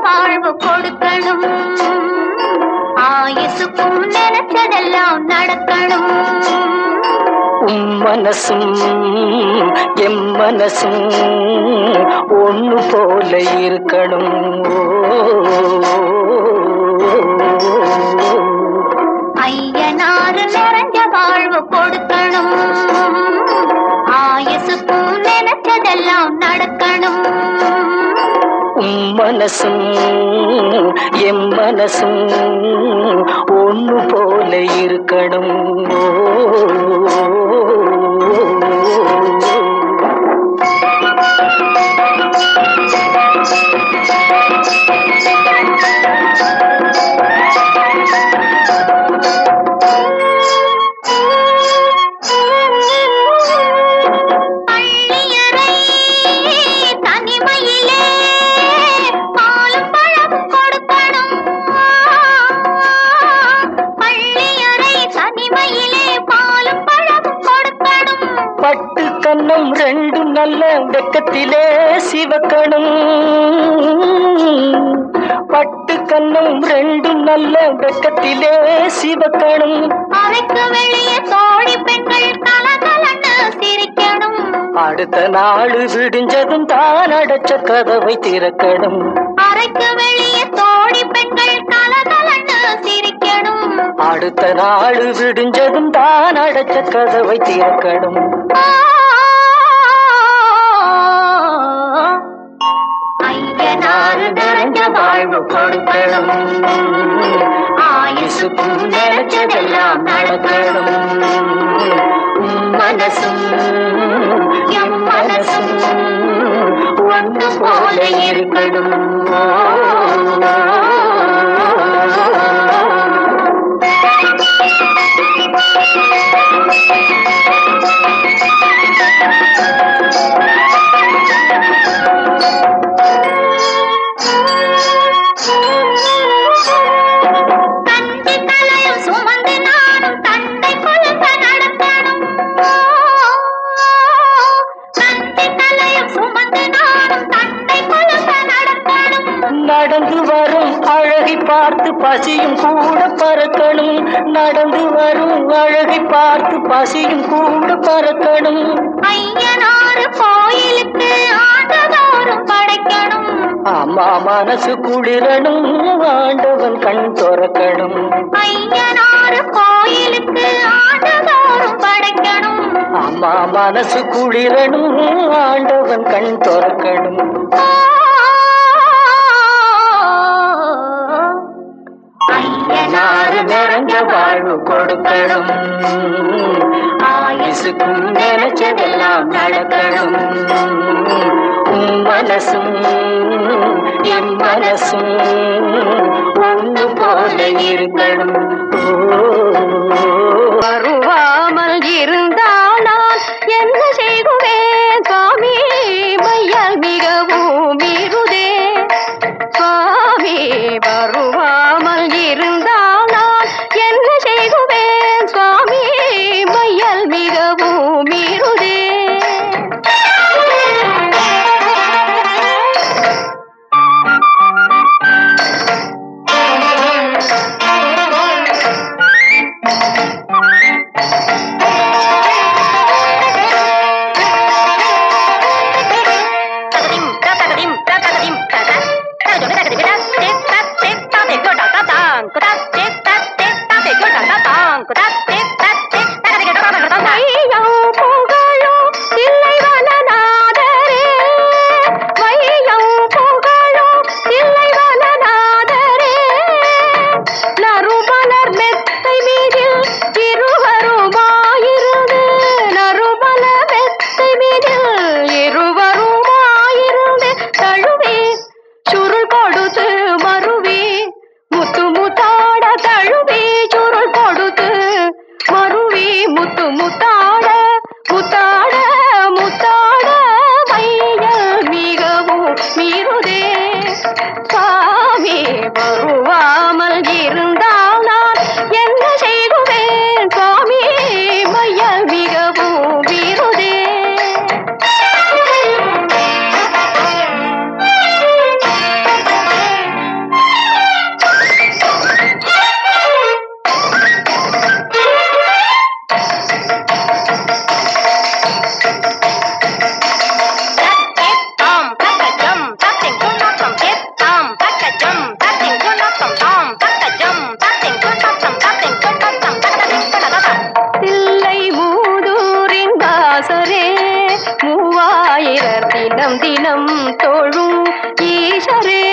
வாழ்வு கொடுக்கணும் ஆயுசுக்கும் நினைச்சதெல்லாம் நடக்கணும் உம் மனசும் எம் மனசும் ஒண்ணு போல இருக்கணும் ஐயனாறு நிறைஞ்ச வாழ்வு கொடுக்கணும் ஆயுசுக்கும் நினைச்சதெல்லாம் நடக்கணும் உம் மனசும் எம் மனசும் ஒண்ணு போல இருக்கணும் பள்ளியறை தனிமையிலே பாலும் பழமும் கொடுக்கணும் பள்ளியறை தனிமையிலே பாலும் பழமும் கொடுக்கணும் பட்டு கண்ணம் ரெண்டும் நல்ல வெக்கத்திலே சிவக்கணும் பட்டு கண்ணம் ரெண்டும் நல்ல வெக்கத்திலே சிவக்கணும் அறைக்கு வெளியே தோழி பெண்கள் கலகலன்னு சிரிக்கணும் அடுத்த நாள் விடிஞ்சதும் தான் அடைச்ச கதவை திறக்கணும் அறைக்கு வெளியே தோழி பெண்கள் கலகலன்னு சிரிக்கணும் அடுத்த நாள் விடிஞ்சதும் தான் அடைச்ச கதவை திறக்கணும் ஐயனாறு நிறைஞ்ச வாழ்வு கொடுக்கணும் ஆயுசுக்கும் நினைச்சதெல்லாம் நடக்கணும் உம் மனசும் எம் மனசும் ஒன்று போல இருக்கணும் தந்தை தலையும் சுமந்து நானும் தந்தை குழந்த நடக்கணும் தந்தை தலையும் சுமந்து நானும் தந்தை குழந்த நடக்கணும் நடந்து வரும் அழகை பார்த்து பசியும் கூட பறக்கணும் நடந்து வரும் அழகை பார்த்து பசியும் கூட பறக்கணும் ஐயனாறு கோயிலுக்கு ஆண்டதோறும் படைக்கணும் அம்மா மனசு குளிரணும் ஆண்டவன் கண் துறக்கணும் ஐயனாறு கோயிலுக்கு ஆண்டதோறும் படைக்கணும் அம்மா மனசு குளிரணும் ஆண்டவன் கண் துறக்கணும் ஐயனாறு நிறைஞ்ச வாழ்வு கொடுக்கணும் ஆயுசுக்கும் நினைச்சதெல்லாம் நடக்கணும் உம் மனசும் என் மனசும் ஒன்று போல இருக்கணும் வருவாமல் இருந்தால் நான் என்ன செய்குவேன் சுவாமி மையால் மிகவும் இருதே சுவாமி வருவாமல் இருந்தால் நான் என்ன செய்குவேன் சுவாமி மையால் மிகவும் இருதே தினம் தொழும் ஈஸ்வரே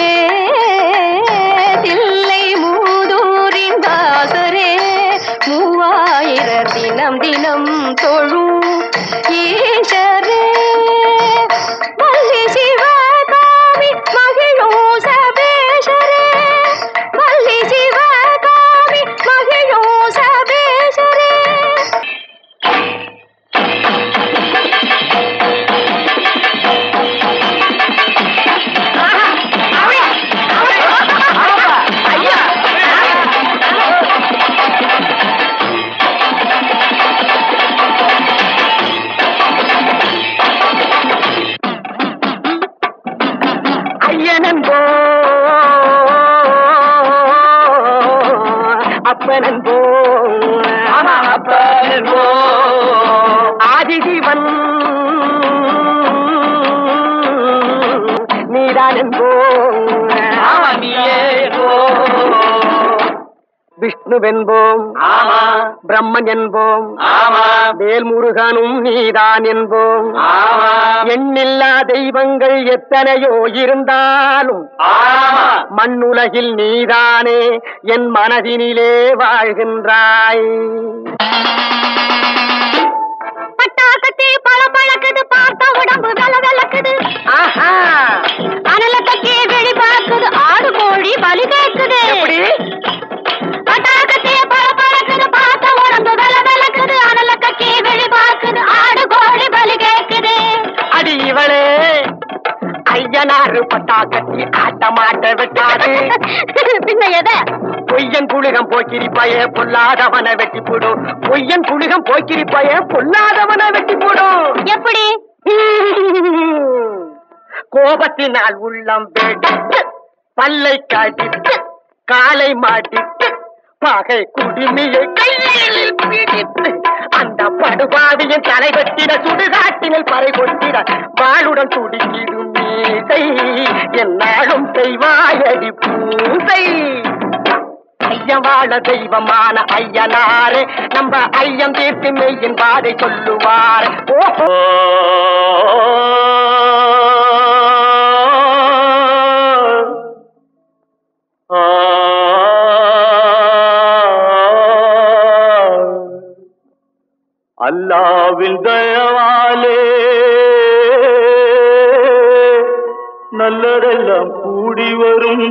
தில்லை மூதூரின் தாசரே மூவாயிர தினம் தினம் தொழும் ஈஸ்வரே வள்ளி சிவகாமி மகிழும் சபேஸ்வரே வள்ளி சிவகாமி மகிழும் சபேஸ்வரே ஐயனன்போ அப்பனன்போ அப்பனன்போ ஆதிஜீவன் நீதானன்போ விஷ்ணுவென்போம் ஆமா பிரம்மன் என்போம் ஆமா வேல்முருகனும் நீதான் என்போம் ஆமா எண்ணில்லா தெய்வங்கள் எத்தனையோ இருந்தாலும் ஆமா மண்ணுலகில் நீதானே என் மனதினிலே வாழ்கின்றாய் பட்டாக்கத்தி பல பழக்குது பார்த்த உடம்பு வெல வெலக்குது ஆஹா அனல தக்கி வெளி பார்க்குது ஆடு கோழி பலி கேக்குது எப்படி பட்டாக்கத்தி பல பழக்குது பார்த்த உடம்பு வெல வெலக்குது அனல தக்கி வெளி பார்க்குது ஆடு கோழி பலி கேக்குது அடி இவளே ஐயனாறு பட்டாக்கத்தி ஆட்டமாட்ட விட்டாது பின்ன எதை பொய்யன் புழுகம் போக்கிரிப்பய பொல்லாதவன வெட்டி போடும் பொய்யன் புழுகம் போக்கிரிப்பய பொல்லாதவன வெட்டி போடும் எப்படி கோபத்தினால் உள்ளம் வெடித்து பல்லை கடித்து காலை மாட்டித்து பகை குடுமியை கையில் பிடித்து அந்த படுபாவியின் தலை வெட்டிட சுடுகாட்டினில் பறை கொட்டிட வாளுடன் துடிக்கிடும் மீசை என்னாலும் செய்வாயடி பூசை ஐயம் வாழ தெய்வமான ஐயனாரே நம்ம ஐயம் தீர்த்து மெய்யின் பாதை சொல்லுவார் ஓஹோ அல்லாவின் தயவாலே நல்லதெல்லாம் கூடி வரும்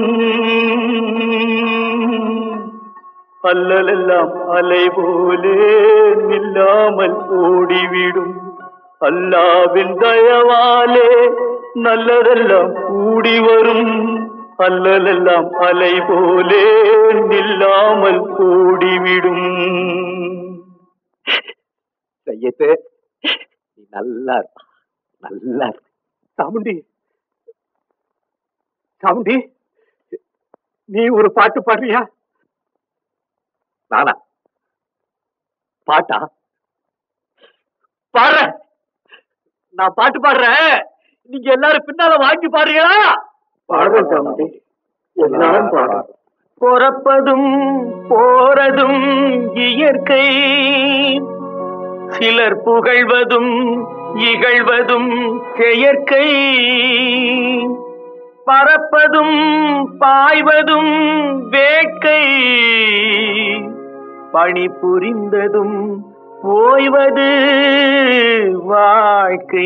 அல்லலெல்லாம் அலை போலே நில்லாமல் ஓடிவிடும் அல்லாவின் தயவாலே நல்லதெல்லாம் கூடி வரும் அல்லலெல்லாம் அலை போலே நில்லாமல் ஓடிவிடும் செய்யத்து நீ நல்லா இருப்பா. நல்லா இருப்பா. சாமுண்டி சாமுண்டி நீ ஒரு பாட்டு பாடுறியா நானா பாட்டா பாடுறேன் நான் பாட்டு பாடுறேன் நீங்க எல்லாரும் பின்னால வாங்கி பாடுறீங்களா பாடுறேன் சாமுண்டி எல்லாரும் பாடுறேன் பிறப்பதும் போறதும் இயற்கை சிலர் புகழ்வதும் இகழ்வதும் செயற்கை பறப்பதும் பாய்வதும் வேட்கை பணி புரிந்ததும் ஓய்வது வாழ்க்கை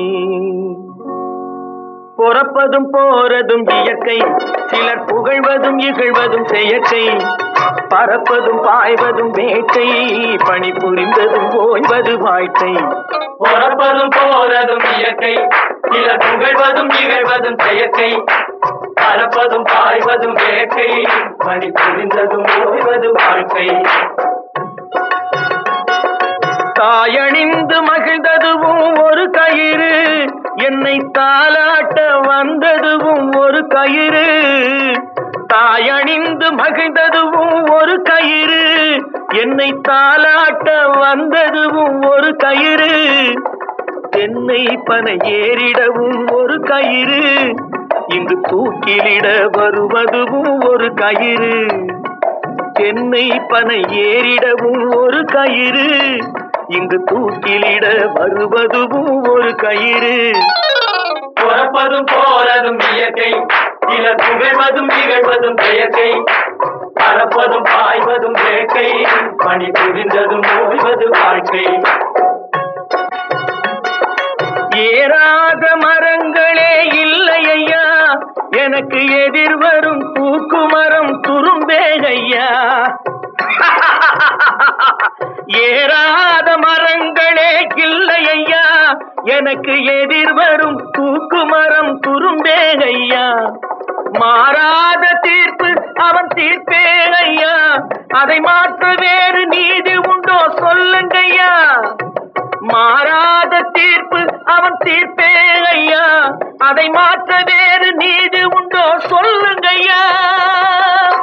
பொறப்பதும் போறதும் இயற்கை சிலர் புகழ்வதும் இகழ்வதும் செயற்கை பறப்பதும் பாய்வதும் வேட்டை பணி புரிந்ததும் ஓய்வது வாழ்க்கை பொறப்பதும் போறதும் இயற்கை சிலர் புகழ்வதும் இகழ்வதும் செயற்கை பறப்பதும் பாய்வதும் வேட்டை பணி புரிந்ததும் ஓய்வது வாழ்க்கை தாயணிந்து மகிழ்ந்ததுவும் ஒரு கயிறு என்னை தாலாட்ட வந்ததுவும் ஒரு கயிறு தாயணிந்து மகிழ்ந்ததுவும் ஒரு கயிறு என்னை தாலாட்ட வந்ததுவும் ஒரு கயிறு தென்னை பனை ஏறிடவும் ஒரு கயிறு இங்கு தூக்கிலிட வருவதுவும் ஒரு கயிறு சென்னை பனை ஏறிடவும் ஒரு கயிறு இங்கு தூக்கிலிட வருவதுவும் ஒரு கயிறு போறதும் இயற்கை சிலர் புகழ்வதும் இகழ்வதும் செயற்கை பறப்பதும் பாய்வதும் வேட்கை பணி புரிந்ததும் ஓய்வது வாழ்க்கை ஏறாத மரங்களே இல்லை ஐயா எனக்கு எதிர் வரும் தூக்கு மரம் துரும்பே ஐயா ஏறாத மரங்களே இல்லை ஐயா எனக்கு எதிர் வரும் தூக்கு மரம் துரும்பே ஐயா மாறாத தீர்ப்பு அவன் தீர்ப்பே ஐயா அதை மாற்ற வேறு நீதி உண்டோ சொல்லுங்கய்யா மாறாத தீர்ப்பு அவன் தீர்ப்பே ஐயா அதை மாற்ற வேறு நீதி உண்டோ சொல்லுங்கய்யா